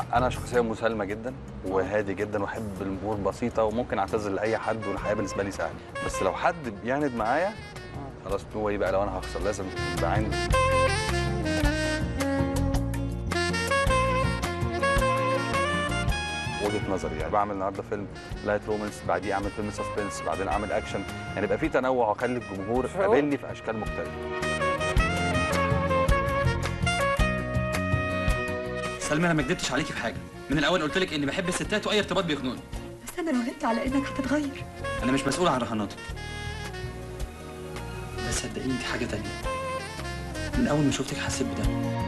انا شخصيه مسالمه جدا وهادي جدا واحب الامور بسيطه وممكن اعتذر لاي حد والحياه بالنسبه لي سهله بس لو حد بيعند معايا خلاص هو ايه بقى لو انا هخسر لازم يبقى عندي وجهه نظري يعني بعمل النهارده فيلم لايت رومانس بعديه اعمل فيلم سسبنس بعدين اعمل اكشن يعني يبقى في تنوع واخلي الجمهور شعور. قابلني في اشكال مختلفه سلمى انا ما كدبتش عليكي في حاجه من الاول قلت لك اني بحب الستات واي ارتباط بيخنقني بس انا راهنت على انك هتتغير انا مش مسؤول عن رهاناتك بس صدقيني دي حاجه تانية من اول ما شفتك حسيت بده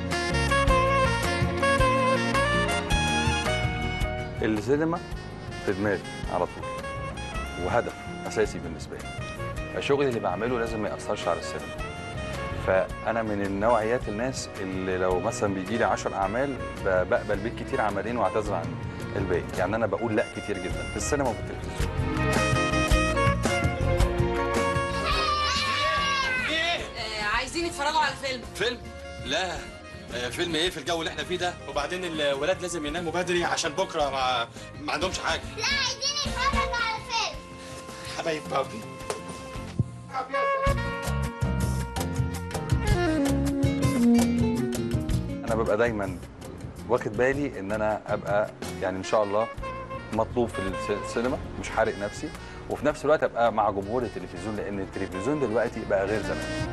السينما في دماغي على طول وهدف اساسي بالنسبه لي الشغل اللي بعمله لازم ما ياثرش على السينما فانا من النوعيات الناس اللي لو مثلا بيجي لي 10 اعمال ب- بقبل بالكتير عملين واعتذر عن الباقي يعني انا بقول لا كتير جدا في السينما وفي التلفزيون عايزين يتفرجوا على فيلم فيلم؟ لا آه، فيلم ايه في الجو اللي احنا فيه ده؟ وبعدين الولاد لازم يناموا بدري عشان بكره ما, ما عندهمش حاجه. لا عايزين نتفرج على فيلم حبايب بابي. انا ببقى دايما واخد بالي ان انا ابقى يعني ان شاء الله مطلوب في الس- السينما مش حارق نفسي وفي نفس الوقت ابقى مع جمهور التلفزيون لان التلفزيون دلوقتي بقى غير زمان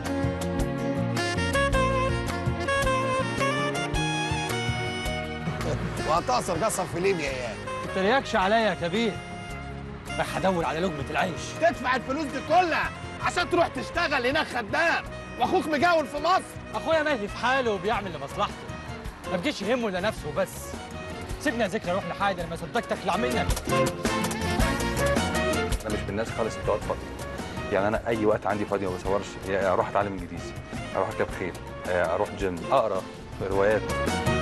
وهتقصر قصر في ليبيا يا ما تتريقش عليا يا كبير راح ادور على لقمه العيش تدفع الفلوس دي كلها عشان تروح تشتغل هناك خدام واخوك مجاول في مصر اخويا ماشي في حاله وبيعمل لمصلحته ما بقيش يهمه الا نفسه بس سيبنا يا ذكرى روح لحاجه لما صدقت تخلع منك انا مش من الناس خالص بتقعد فاضي يعني انا اي وقت عندي فاضي ما بصورش يا اروح اتعلم انجليزي اروح اركب خيل اروح جيم اقرا روايات